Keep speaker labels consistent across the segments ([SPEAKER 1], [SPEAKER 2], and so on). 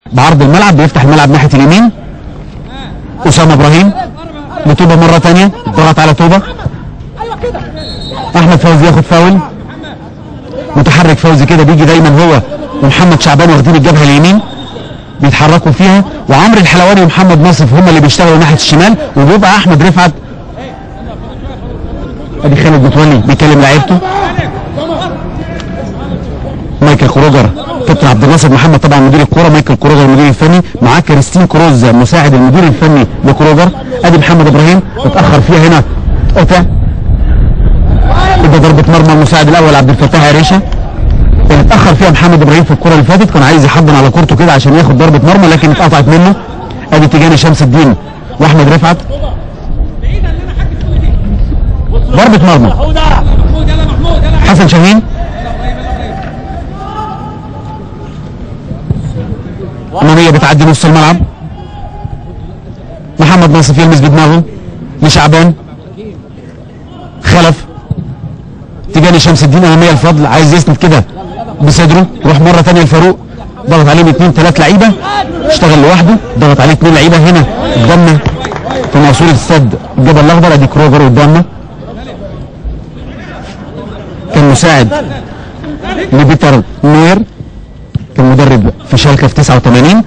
[SPEAKER 1] بعرض الملعب بيفتح الملعب ناحيه اليمين اسامه ابراهيم لتوبه مره ثانيه ضغط على توبه احمد فوزي ياخد فاول متحرك فوزي كده بيجي دايما هو ومحمد شعبان واخدين الجبهه اليمين بيتحركوا فيها وعمرو الحلواني ومحمد ناصف هم اللي بيشتغلوا ناحيه الشمال وبيبقى احمد رفعت ادي خالد متولي بيكلم لعيبته مايكل كروجر كابتن عبد الناصر محمد طبعا مدير الكوره مايكل كروجر المدير الفني معاه كريستين كروز مساعد المدير الفني لكروجر ادي محمد ابراهيم اتاخر فيها هنا اوتا ادى ضربه مرمى المساعد الاول عبد الفتاح عريشه كان اتاخر فيها محمد ابراهيم في الكره اللي فاتت كان عايز يحضن على كورته كده عشان ياخد ضربه مرمى لكن اتقطعت منه ادي تجاني شمس الدين واحمد رفعت ضربه مرمى
[SPEAKER 2] محمود يلا محمود يلا
[SPEAKER 1] حسن شاهين أمامية بتعدي نص الملعب محمد ناصف يلمس بدماغه لشعبان خلف تجاني شمس الدين أمامية الفضل عايز يسند كده بصدره يروح مرة تانية لفاروق ضغط عليهم اثنين ثلاث لعيبة اشتغل لوحده ضغط عليه اثنين لعيبة هنا قدامنا في موصولة السد الجبل الأخضر ادي كروجر قدامنا كان مساعد لبيتر نوير كان مدرب في شالكه في 89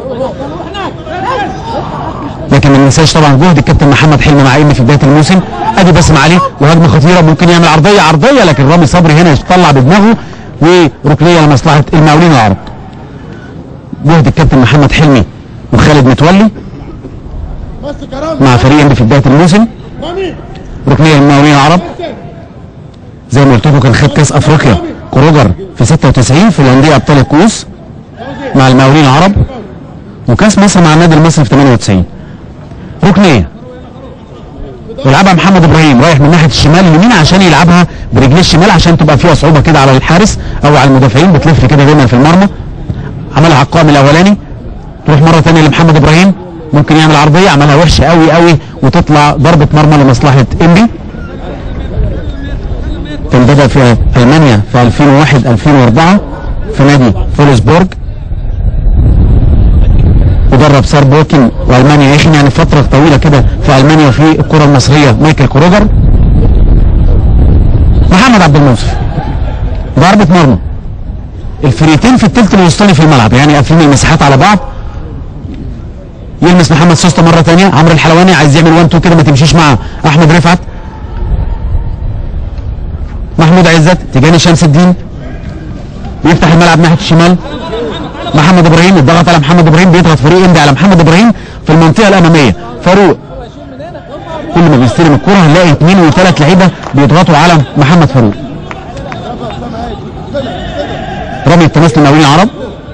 [SPEAKER 1] لكن ما ننساش طبعا جهد الكابتن محمد حلمي مع ايمن في بدايه الموسم ادي باسم علي وهجمه خطيره ممكن يعمل عرضيه عرضيه لكن رامي صبري هنا يطلع بدماغه وركنيه لمصلحه المقاولين العرب جهد الكابتن محمد حلمي وخالد متولي
[SPEAKER 3] بس كرام
[SPEAKER 1] مع فريق انبي في بدايه الموسم
[SPEAKER 3] مامي
[SPEAKER 1] ركنيه للمقاولين العرب زي ما قلت لكم كان خد كاس افريقيا كروجر في 96 في الانديه ابطال الكؤوس مع المقاولين العرب وكاس مصر مع النادي المصري في 98 ركنيه ويلعبها محمد ابراهيم رايح من ناحيه الشمال اليمين عشان يلعبها برجليه الشمال عشان تبقى فيها صعوبه كده على الحارس او على المدافعين بتلف كده دايما في المرمى عملها على القائم الاولاني تروح مره ثانيه لمحمد ابراهيم ممكن يعمل عرضيه عملها وحشه قوي قوي وتطلع ضربه مرمى لمصلحه انبي كان بدأ في ألمانيا في 2001 2004 في نادي فولسبورج ودرب ساربوكن وألمانيا يخن يعني فترة طويلة كده في ألمانيا في الكرة المصرية مايكل كروجر محمد عبد المنصف ضربة مرمى الفريقين في الثلث الوسطاني في الملعب يعني قافلين المساحات على بعض يلمس محمد سوسته مرة ثانية عمرو الحلواني عايز يعمل 1 2 كده ما تمشيش مع أحمد رفعت محمود عزت تجاني شمس الدين يفتح الملعب ناحيه الشمال محمد ابراهيم الضغط على محمد ابراهيم بيضغط فريق اندي على محمد ابراهيم في المنطقه الاماميه فاروق كل ما بيستلم الكره هنلاقي اثنين وثلاث لعيبه بيضغطوا على محمد فاروق رمي التماس للمقاولين العرب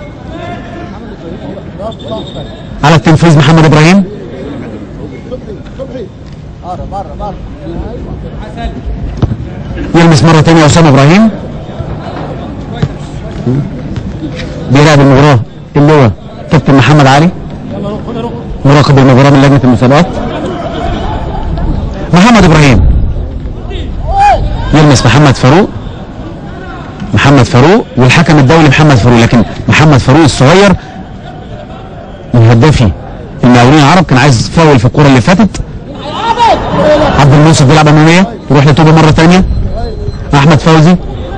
[SPEAKER 1] على التنفيذ محمد ابراهيم يلمس مرة تانية أسامة إبراهيم بيراقب المباراة اللي هو كابتن محمد علي مراقب المباراة من لجنة المسابقات محمد إبراهيم يلمس محمد فاروق محمد فاروق والحكم الدولي محمد فاروق لكن محمد فاروق الصغير من هدافي المقاولين العرب كان عايز فاول في الكرة اللي فاتت عبد المنصف بيلعب اماميه يروح لتوبه مره ثانيه احمد فوزي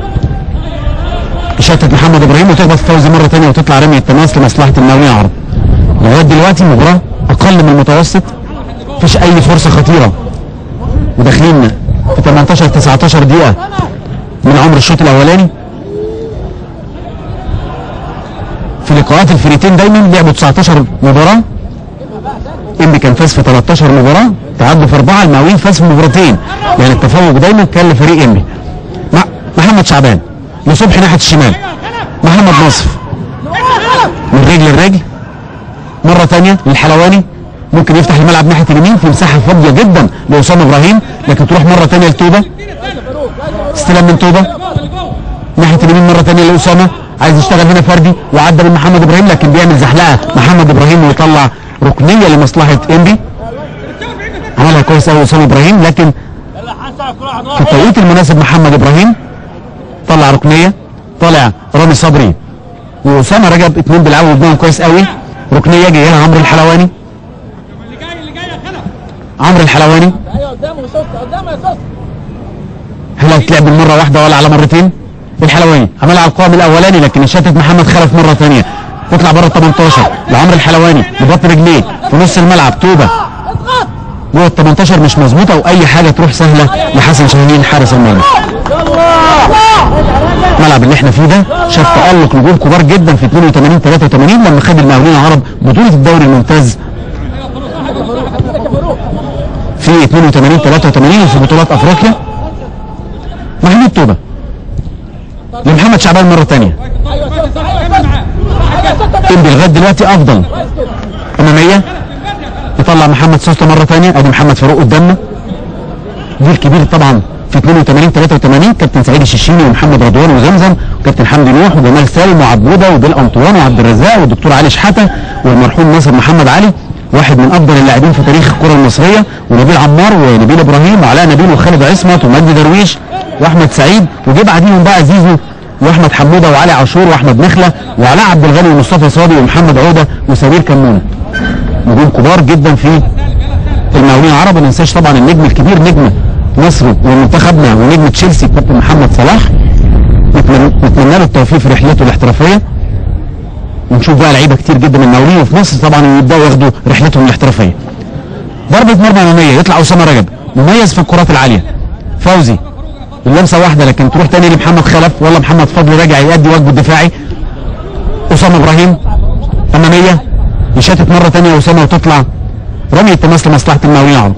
[SPEAKER 1] يشتت محمد ابراهيم وتخبط فوزي مره ثانيه وتطلع رمي التماس لمصلحه المقاولين العرب لغايه دلوقتي المباراه اقل من المتوسط مفيش اي فرصه خطيره وداخلين في 18 19 دقيقه من عمر الشوط الاولاني في لقاءات الفريقين دايما لعبوا 19 مباراه انبي كان فاز في 13 مباراه تعدوا في اربعه المقاولين فاز في مباراتين يعني التفوق دايما كان لفريق انبي مع محمد شعبان لصبحي ناحيه الشمال محمد نصف من رجل لرجل مره ثانيه للحلواني ممكن يفتح الملعب ناحيه اليمين في مساحه فاضيه جدا لاسامه ابراهيم لكن تروح مره ثانيه لتوبه استلام من توبه ناحيه اليمين مره ثانيه لاسامه عايز يشتغل هنا فردي وعدى من محمد ابراهيم لكن بيعمل زحلقه محمد ابراهيم ويطلع ركنيه لمصلحه انبي عملها كويس قوي اسامه ابراهيم لكن
[SPEAKER 2] يلا حسن كل واحد
[SPEAKER 1] في
[SPEAKER 2] واحد
[SPEAKER 1] التوقيت المناسب محمد ابراهيم طلع ركنيه طلع رامي صبري واسامه رجب اتنين بيلعبوا بدماغهم كويس قوي ركنيه جاي لها عمرو الحلواني
[SPEAKER 2] اللي جاي اللي جاي يا خلف
[SPEAKER 1] عمرو الحلواني
[SPEAKER 3] ايوه قدامه يا سوسه قدامه يا سوسه
[SPEAKER 1] هل هتلعب بالمره واحده ولا على مرتين الحلواني عملها على القائم الاولاني لكن شتت محمد خلف مره ثانيه تطلع بره ال 18 لعمرو الحلواني ببطن رجليه في نص الملعب توبه
[SPEAKER 3] اضغط
[SPEAKER 1] جوه ال 18 مش مظبوطه واي حاجه تروح سهله لحسن شاهين حارس المرمى الملعب اللي احنا فيه ده شاف تالق نجوم كبار جدا في 82 83 لما خد المقاولين العرب بطوله الدوري الممتاز في 82 83 وفي بطولات افريقيا محمود توبه لمحمد شعبان مره ثانيه
[SPEAKER 3] ايوه سوسه ايوه سوسه
[SPEAKER 1] انبي لغايه دلوقتي افضل اماميه يطلع محمد سوسته مره ثانيه ادي محمد فاروق قدامنا جيل كبير طبعا في 82 83 كابتن سعيد الششيني ومحمد رضوان وزمزم وكابتن حمدي نوح وجمال سالم وعبوده وبيل انطوان وعبد الرزاق والدكتور علي شحاته والمرحوم ناصر محمد علي واحد من افضل اللاعبين في تاريخ الكره المصريه ونبيل عمار ونبيل ابراهيم وعلاء نبيل وخالد عصمت ومجدي درويش واحمد سعيد وجه بعديهم بقى زيزو واحمد حموده وعلي عاشور واحمد نخله وعلاء عبد الغني ومصطفى صادق ومحمد عوده وسمير كمونه نجوم كبار جدا في المقاولين العرب ما ننساش طبعا النجم الكبير نجم مصر ومنتخبنا ونجم تشيلسي كابتن محمد صلاح نتمنى نتمنى له التوفيق في رحلته الاحترافيه ونشوف بقى لعيبه كتير جدا من المقاولين وفي مصر طبعا يبداوا ياخدوا رحلتهم الاحترافيه ضربه مرمى اماميه يطلع اسامه رجب مميز في الكرات العاليه فوزي اللمسه واحده لكن تروح تاني لمحمد خلف ولا محمد فضل راجع يؤدي واجبه الدفاعي اسامه ابراهيم اماميه يشتت مره تانية اسامه وتطلع رمي التماس لمصلحه المقاولين العرب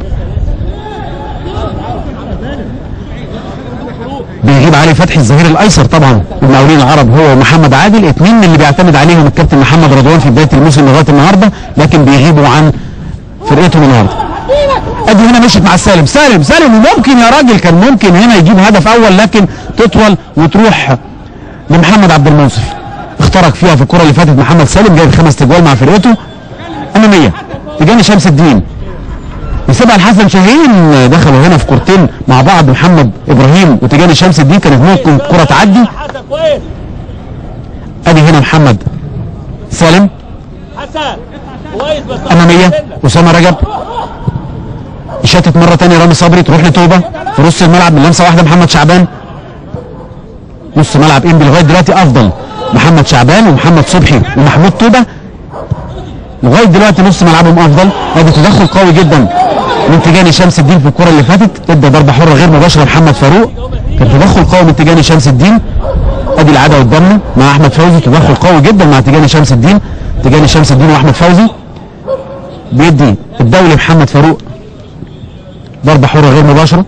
[SPEAKER 1] بيجيب علي فتحي الظهير الايسر طبعا المقاولين العرب هو ومحمد عادل اثنين من اللي بيعتمد عليهم الكابتن محمد رضوان في بدايه الموسم لغايه النهارده لكن بيغيبوا عن فرقتهم النهارده ادي هنا مشيت مع سالم سالم سالم وممكن يا راجل كان ممكن هنا يجيب هدف اول لكن تطول وتروح لمحمد عبد المنصف اخترق فيها في الكره اللي فاتت محمد سالم جايب خمس تجوال مع فرقته اماميه تجاني شمس الدين يسيبها لحسن شاهين دخلوا هنا في كورتين مع بعض محمد ابراهيم وتجاني شمس الدين كانت ممكن كره تعدي
[SPEAKER 3] حسن كويس
[SPEAKER 1] ادي هنا محمد سالم
[SPEAKER 3] حسن كويس بس
[SPEAKER 1] اماميه اسامه رجب يشتت مره ثانيه رامي صبري تروح لتوبه في نص الملعب من لمسه واحده محمد شعبان نص ملعب انبي لغايه دلوقتي افضل محمد شعبان ومحمد صبحي ومحمود توبه لغايه دلوقتي نص ملعبهم افضل ادي تدخل قوي جدا من تجاني شمس الدين في الكره اللي فاتت ادى ضربه حره غير مباشره محمد فاروق كان تدخل قوي من تجاني شمس الدين ادي العاده قدامنا مع احمد فوزي تدخل قوي جدا مع تجاني شمس الدين تجاني شمس الدين واحمد فوزي بيدي الدولي محمد فاروق ضربه حره غير مباشره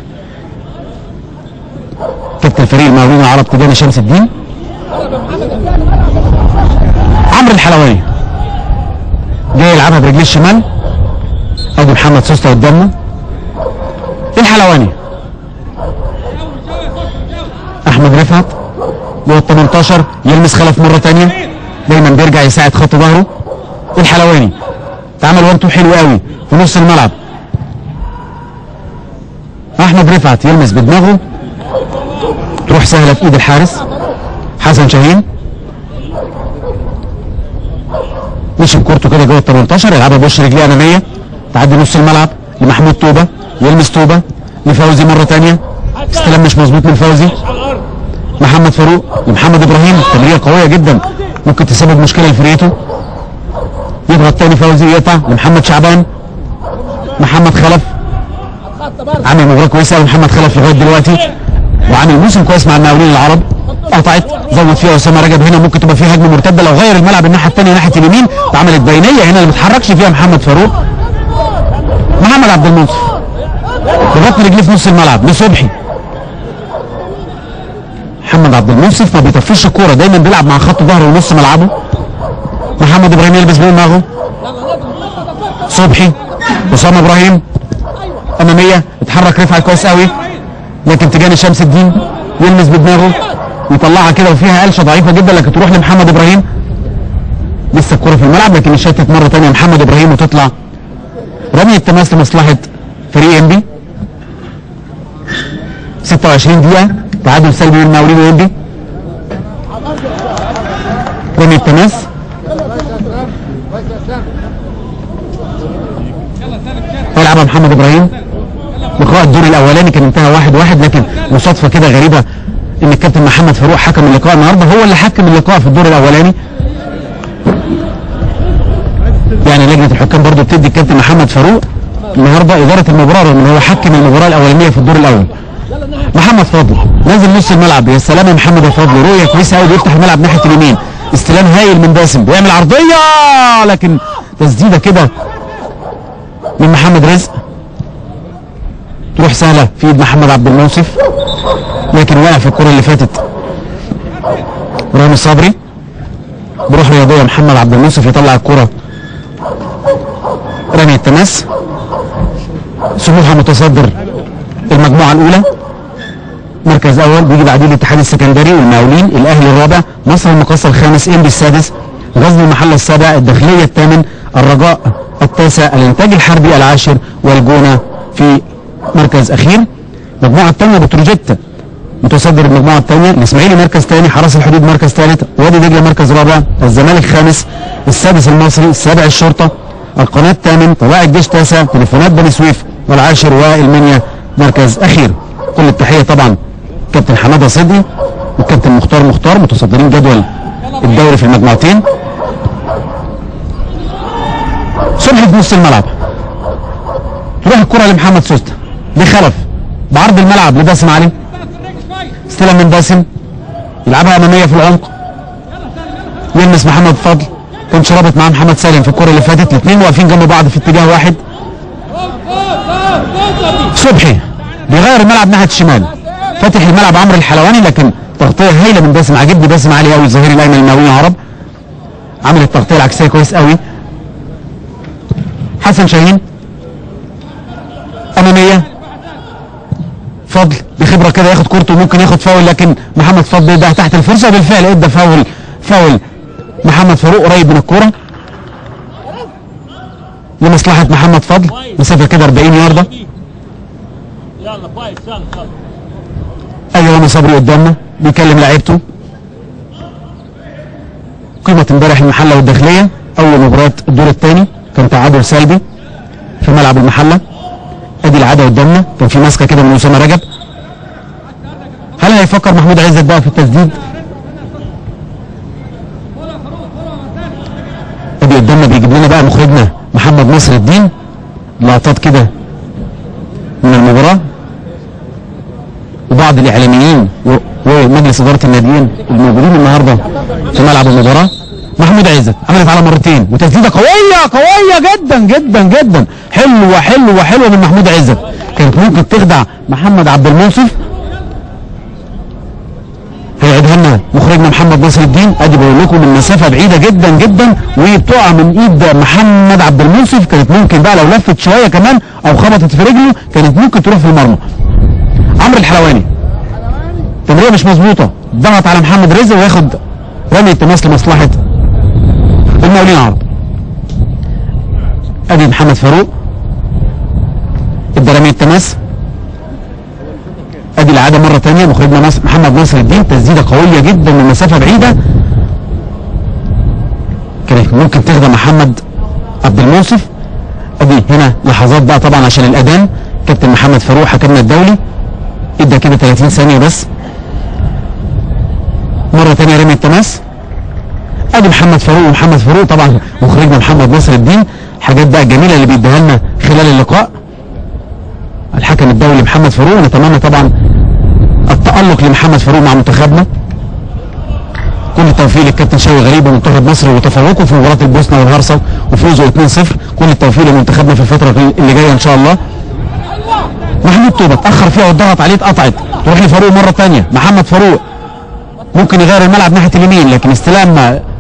[SPEAKER 1] كابتن فريق المقاولين العرب تجاني شمس الدين عمرو الحلواني جاي يلعبها برجليه الشمال ادي محمد سوسته قدامنا الحلواني احمد رفعت جوه ال 18 يلمس خلف مره ثانيه دايما بيرجع يساعد خط ظهره الحلواني اتعمل وان تو حلو قوي في نص الملعب احمد رفعت يلمس بدماغه تروح سهله في ايد الحارس حسن شاهين مشي بكورته كده جوه ال 18 يلعبها بوش رجليه اماميه تعدي نص الملعب لمحمود توبه يلمس توبه لفوزي مره ثانيه استلام مش مظبوط من فوزي
[SPEAKER 3] على الارض
[SPEAKER 1] محمد فاروق لمحمد ابراهيم تمريره قويه جدا ممكن تسبب مشكله لفريقه يضغط تاني فوزي يقطع لمحمد شعبان محمد خلف
[SPEAKER 3] خط برضه
[SPEAKER 1] عامل مباراه كويسه قوي محمد خلف لغايه دلوقتي وعامل موسم كويس مع المقاولين العرب قطعت زود فيها اسامه رجب هنا ممكن تبقى فيه هجمه مرتده لو غير الملعب الناحيه الثانيه ناحيه اليمين اتعملت بينيه هنا اللي ما اتحركش فيها محمد فاروق محمد عبد المنصف ببطن رجليه في نص الملعب لصبحي محمد عبد المنصف ما بيطفيش الكوره دايما بيلعب مع خط ظهره ونص ملعبه محمد ابراهيم يلبس بين دماغه صبحي اسامه ابراهيم اماميه اتحرك رفعت كويس قوي لكن تجاني شمس الدين يلمس بدماغه ويطلعها كده وفيها قلشه ضعيفه جدا لكن تروح لمحمد ابراهيم لسه الكره في الملعب لكن يشتت مره ثانيه محمد ابراهيم وتطلع رمي التماس لمصلحه فريق انبي 26 دقيقه تعادل سلبي بين المقاولين وانبي رمي التماس يلعبها محمد ابراهيم لقاء الدور الاولاني كان انتهى واحد واحد لكن مصادفه كده غريبه ان الكابتن محمد فاروق حكم اللقاء النهارده هو اللي حكم اللقاء في الدور الاولاني يعني لجنه الحكام برضو بتدي الكابتن محمد فاروق النهارده اداره المباراه رغم ان هو حكم المباراه الاولانيه في الدور الاول محمد فضل نازل نص الملعب يا سلام يا محمد يا فضل رؤيه كويسه قوي بيفتح الملعب ناحيه اليمين استلام هايل من باسم بيعمل عرضيه لكن تسديده كده من محمد رزق تروح سهله في ايد محمد عبد المنصف لكن وقع في الكره اللي فاتت رامي صبري بروح رياضيه محمد عبد المنصف يطلع الكره رمي التماس سموحه متصدر المجموعه الاولى مركز اول بيجي بعديه الاتحاد السكندري والمقاولين الاهلي الرابع مصر المقاصه الخامس انبي السادس غزل المحله السابع الداخليه الثامن الرجاء التاسع الانتاج الحربي العاشر والجونه في مركز اخير المجموعه الثانيه بتروجيت متصدر المجموعه الثانيه الاسماعيلي مركز ثاني حرس الحدود مركز ثالث وادي دجله مركز رابع الزمالك خامس السادس المصري السابع الشرطه القناه الثامن طلائع الجيش تاسع تليفونات بني سويف والعاشر والمنيا مركز اخير كل التحيه طبعا كابتن حماده صدقي والكابتن مختار مختار متصدرين جدول الدوري في المجموعتين صبحي في نص الملعب تروح الكره لمحمد سوسته لخلف بعرض الملعب لباسم علي استلم من باسم يلعبها اماميه في العمق يلمس محمد فضل كانش رابط مع محمد سالم في الكره اللي فاتت الاثنين واقفين جنب بعض في اتجاه واحد صبحي بيغير الملعب ناحيه الشمال فاتح الملعب عمرو الحلواني لكن تغطيه هايله من باسم عاجبني باسم علي قوي الظهير الايمن المقاولين العرب عامل التغطيه العكسيه كويس قوي حسن شاهين اماميه فضل بخبره كده ياخد كورته وممكن ياخد فاول لكن محمد فضل يدها تحت الفرصه وبالفعل ادى فاول فاول محمد فاروق قريب من الكوره لمصلحه محمد فضل مسافه كده 40 يارده
[SPEAKER 3] يلا كويس يلا يلا
[SPEAKER 1] ايوه رامي صبري قدامنا بيكلم لعيبته قيمة امبارح المحلة والداخلية أول مباراة الدور الثاني كان تعادل سلبي في ملعب المحلة أدي العادة قدامنا كان في ماسكة كده من أسامة رجب هل هيفكر محمود عزت بقى في التسديد؟ أدي قدامنا بيجيب لنا بقى مخرجنا محمد نصر الدين لقطات كده من المباراة وبعض الاعلاميين و- ومجلس اداره الناديين الموجودين النهارده في ملعب المباراه محمود عزت عملت على مرتين وتسديده قويه قويه جدا جدا جدا حلوه حلوه حلوه من محمود عزت كانت ممكن تخدع محمد عبد المنصف هيعيدها لنا مخرجنا محمد ناصر الدين ادي بقول لكم من مسافه بعيده جدا جدا وبتقع من ايد محمد عبد المنصف كانت ممكن بقى لو لفت شويه كمان او خبطت في رجله كانت ممكن تروح في المرمى عمرو الحلواني تمريره مش مظبوطه ضغط على محمد رزق وياخد رمي التماس لمصلحه المقاولين العرب ادي محمد فاروق ادى رمي التماس ادي العاده مره ثانيه مخرجنا نص- محمد ناصر الدين تسديده قويه جدا من مسافه بعيده كانت ممكن تخدم محمد عبد المنصف ادي هنا لحظات بقى طبعا عشان الاذان كابتن محمد فاروق حكمنا الدولي ادى كده 30 ثانيه بس مره ثانيه رمي التماس ادي محمد فاروق ومحمد فاروق طبعا مخرجنا محمد ناصر الدين حاجات بقى جميله اللي بيديها لنا خلال اللقاء الحكم الدولي محمد فاروق ونتمنى طبعا التألق لمحمد فاروق مع منتخبنا كل التوفيق للكابتن شوقي غريب ومنتخب مصر وتفوقه في مباراه البوسنه والهرسه وفوزه 2-0 كل التوفيق لمنتخبنا في الفتره اللي جايه ان شاء الله محمود طوبه اتاخر فيها والضغط عليه اتقطعت تروح لفاروق مره ثانيه محمد فاروق ممكن يغير الملعب ناحيه اليمين لكن استلام